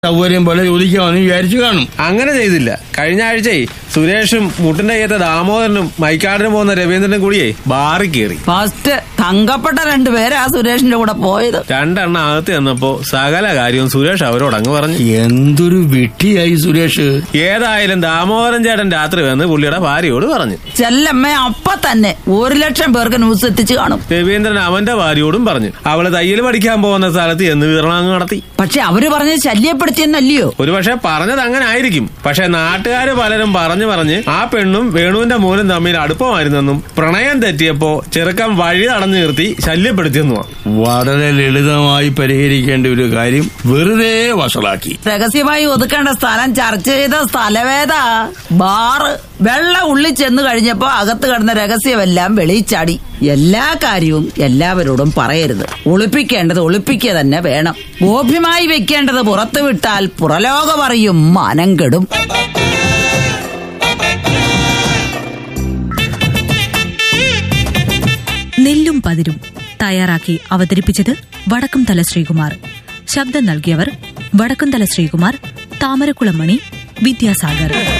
സൗകര്യം പോലെ ചോദിക്കാമെന്ന് വിചാരിച്ചു കാണും അങ്ങനെ ചെയ്തില്ല കഴിഞ്ഞ ആഴ്ചയെ സുരേഷും മുട്ടിന്റെ കയ്യത്തെ ദാമോദരനും മൈക്കാടിനും പോകുന്ന രവീന്ദ്രനും കൂടിയേ ബാറി കയറി ഫസ്റ്റ് തങ്കപ്പെട്ട രണ്ടുപേരാ സുരേഷിന്റെ കൂടെ പോയത് രണ്ടെണ്ണം അകത്ത് ചെന്നപ്പോ സകല കാര്യവും സുരേഷ് അവരോട് അങ്ങ് പറഞ്ഞു എന്തൊരു വിട്ടിയായി സുരേഷ് ഏതായാലും ദാമോദരൻ ചേട്ടൻ രാത്രി വന്ന് പുള്ളിയുടെ ഭാര്യയോട് പറഞ്ഞു ചെല്ലമ്മ അപ്പ തന്നെ ഒരു ലക്ഷം പേർക്ക് ന്യൂസ് എത്തിച്ചു കാണും രവീന്ദ്രൻ അവന്റെ ഭാര്യയോടും പറഞ്ഞു അവള് തയ്യൽ പഠിക്കാൻ പോകുന്ന സ്ഥലത്ത് എന്ന് വിതരണം നടത്തി പക്ഷെ അവര് പറഞ്ഞ് ശല്യപ്പെടുത്തിയെന്നല്ലയോ ഒരുപക്ഷെ പറഞ്ഞത് അങ്ങനെ ആയിരിക്കും പക്ഷെ നാട്ടുകാര് പലരും പറഞ്ഞു പറഞ്ഞ് ആ പെണ്ണും വേണുവിന്റെ മോനും തമ്മിൽ അടുപ്പമായിരുന്നെന്നും പ്രണയം തെറ്റിയപ്പോ ചെറുക്കൻ വഴി തടഞ്ഞു നിർത്തി ശല്യപ്പെടുത്തിയെന്നുമാണ് വളരെ ലളിതമായി പരിഹരിക്കേണ്ട ഒരു കാര്യം വെറുതെ വഷളാക്കി രഹസ്യമായി ഒതുക്കേണ്ട സ്ഥലം ചർച്ച ചെയ്ത സ്ഥലവേദ ബാറ് വെള്ള ഉള്ളിൽ ചെന്ന് കഴിഞ്ഞപ്പോ അകത്ത് കിടന്ന രഹസ്യമെല്ലാം വെളിച്ചാടി എല്ലാ കാര്യവും എല്ലാവരോടും പറയരുത് ഒളിപ്പിക്കേണ്ടത് ഒളിപ്പിക്കുക തന്നെ വേണം ഗോപ്യമായി വെക്കേണ്ടത് പുറത്തു വിട്ടാൽ പുറലോകം അറിയും മാനം കെടും നെല്ലും പതിരും തയ്യാറാക്കി അവതരിപ്പിച്ചത് വടക്കുംതല ശ്രീകുമാർ ശബ്ദം നൽകിയവർ വടക്കുംതല ശ്രീകുമാർ താമരക്കുളമണി വിദ്യാസാഗർ